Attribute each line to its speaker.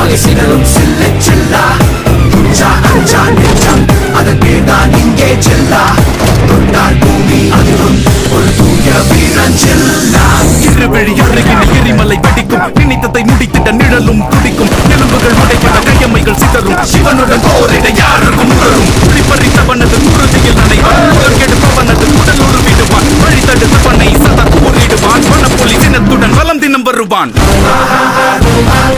Speaker 1: மலை சிதறும் சில்லு சில்லா துச்சா அஞ்சா நெஞ்சம் அதன் பேர்தான் இங்கே செல்லா தொட்டால் பூமி அதிரும் ஒரு தூய வீரன் செல்லா
Speaker 2: இருவழி அருகில் எரிமலை வெடிக்கும் நினைத்ததை முடித்திட்ட நிழலும் துடிக்கும் எலும்புகள் உடைப்பட கையம்மைகள் சிதறும் சிவனுடன் போரிட யாருக்கும் உணரும் குடிப்பறித்தவனது குருதியில் நனைவான் முதல் கெடுப்பவனது உடல் உருவிடுவான் வழி தடுத்தவனை சதா கூறிடுவான் வனப்புலி சினத்துடன் வலம் தினம் வருவான்
Speaker 1: ஆஹா